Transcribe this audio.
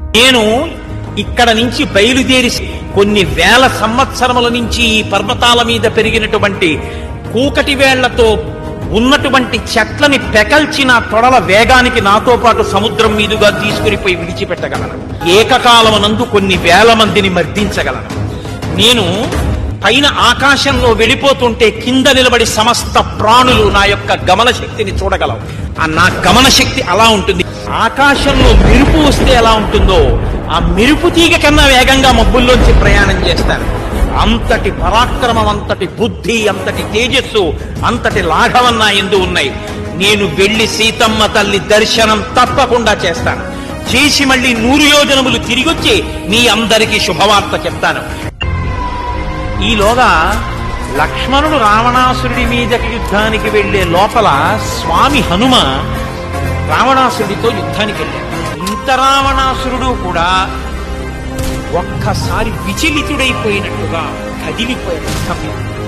నేను ఇక్కడ నుంచి బయలుదేరి కొన్ని వేల సంవత్సరముల నుంచి ఈ పర్వతాల మీద పెరిగినటువంటి కూకటి వేళ్లతో ఉన్నటువంటి చెట్లని పెకల్చిన తొడల వేగానికి నాతో పాటు సముద్రం మీదుగా తీసుకుని పోయి విడిచిపెట్టగలను ఏకకాలమునందు కొన్ని వేల మందిని మర్దించగలను నేను పైన ఆకాశంలో వెళ్ళిపోతుంటే కింద నిలబడి సమస్త ప్రాణులు నా యొక్క గమన శక్తిని చూడగలవు ఆ నా గమన శక్తి అలా ఉంటుంది ఆకాశంలో మెరుపు వస్తే ఎలా ఉంటుందో ఆ మెరుపు తీగ కన్నా వేగంగా మబ్బుల్లోంచి ప్రయాణం చేస్తాను అంతటి పరాక్రమం అంతటి బుద్ధి అంతటి తేజస్సు అంతటి లాఘవం నా ఎందు ఉన్నాయి నేను వెళ్లి సీతమ్మ తల్లి దర్శనం తప్పకుండా చేస్తాను చేసి మళ్ళీ నూరు యోజనములు తిరిగొచ్చి మీ అందరికీ శుభవార్త చెప్తాను ఈలోగా లక్ష్మణుడు రావణాసురుడి మీదకి యుద్ధానికి వెళ్లే లోపల స్వామి హనుమ రావణాసురుడితో యుద్ధానికి వెళ్ళాడు ఇంత రావణాసురుడు కూడా ఒక్కసారి విచలితుడైపోయినట్టుగా కదిలిపోయాడు